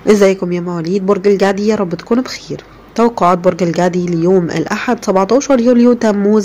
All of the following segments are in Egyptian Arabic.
ازيكم يا مواليد برج الجدي يا رب تكونوا بخير توقعات برج الجدي ليوم الأحد 17 يوليو تموز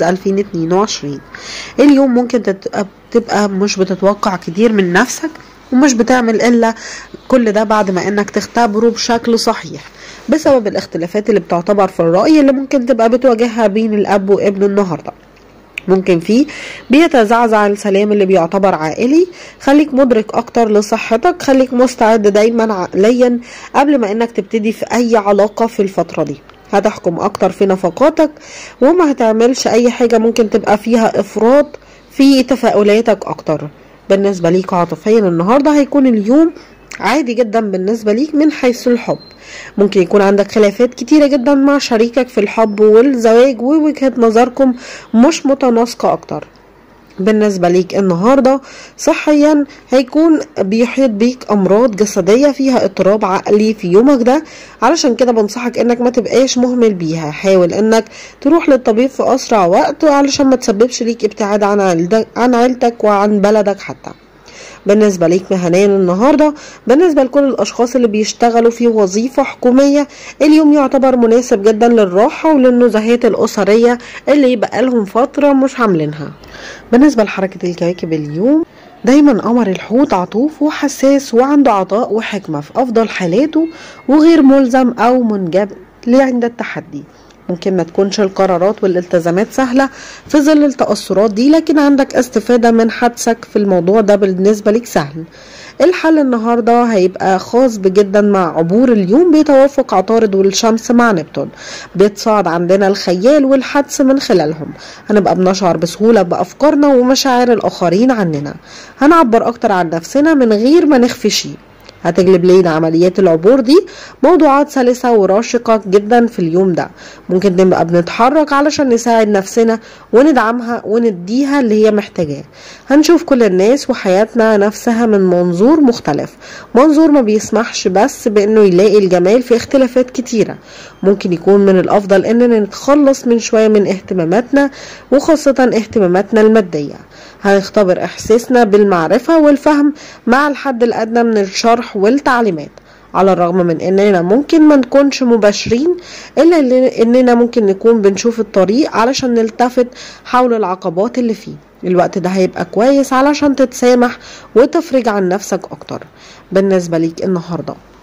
2022 اليوم ممكن تبقى, تبقى مش بتتوقع كتير من نفسك ومش بتعمل إلا كل ده بعد ما إنك تختبره بشكل صحيح بسبب الاختلافات اللي بتعتبر في الرأي اللي ممكن تبقى بتواجهها بين الأب وابن النهارده ممكن فيه بيتزعزع السلام اللي بيعتبر عائلي خليك مدرك اكتر لصحتك خليك مستعد دايما عقليا قبل ما انك تبتدي في اي علاقة في الفترة دي هتحكم اكتر في نفقاتك وما هتعملش اي حاجة ممكن تبقى فيها افراط في تفاؤلاتك اكتر بالنسبة ليك عاطفيا النهاردة هيكون اليوم عادي جدا بالنسبة ليك من حيث الحب ممكن يكون عندك خلافات كتيرة جدا مع شريكك في الحب والزواج ووجهة نظركم مش متناسقة أكتر بالنسبة ليك النهاردة صحيا هيكون بيحيط بيك أمراض جسدية فيها اضطراب عقلي في يومك ده علشان كده بنصحك انك ما تبقاش مهمل بيها حاول انك تروح للطبيب في أسرع وقت علشان ما تسببش ليك ابتعاد عن عيلتك, عن عيلتك وعن بلدك حتى بالنسبة ليك مهنيا النهاردة بالنسبة لكل الأشخاص اللي بيشتغلوا في وظيفة حكومية اليوم يعتبر مناسب جدا للراحة وللنزهات الأسرية اللي يبقى لهم فترة مش عاملينها بالنسبة لحركة الكواكب اليوم دايما قمر الحوت عطوف وحساس وعنده عطاء وحكمة في أفضل حالاته وغير ملزم أو منجب عند التحدي ممكن ما تكونش القرارات والالتزامات سهلة في ظل التأثرات دي لكن عندك استفادة من حدسك في الموضوع ده بالنسبة لك سهل الحل النهاردة هيبقى خاص جدا مع عبور اليوم بيتوافق عطارد والشمس مع نبتون بيتصاعد عندنا الخيال والحدس من خلالهم هنبقى بنشعر بسهولة بأفكارنا ومشاعر الآخرين عننا هنعبر أكتر عن نفسنا من غير ما نخفي شيء هتجلب لينا عمليات العبور دي موضوعات سلسة وراشقة جدا في اليوم ده ممكن نبقى بنتحرك علشان نساعد نفسنا وندعمها ونديها اللي هي محتاجاه هنشوف كل الناس وحياتنا نفسها من منظور مختلف منظور ما بيسمحش بس بانه يلاقي الجمال في اختلافات كتيرة ممكن يكون من الافضل اننا نتخلص من شوية من اهتماماتنا وخاصة اهتماماتنا المادية هنختبر احساسنا بالمعرفة والفهم مع الحد الادنى من الشرح والتعليمات على الرغم من اننا ممكن ما نكونش مباشرين الا اننا ممكن نكون بنشوف الطريق علشان نلتفت حول العقبات اللي فيه الوقت ده هيبقى كويس علشان تتسامح وتفرج عن نفسك اكتر بالنسبة ليك النهارده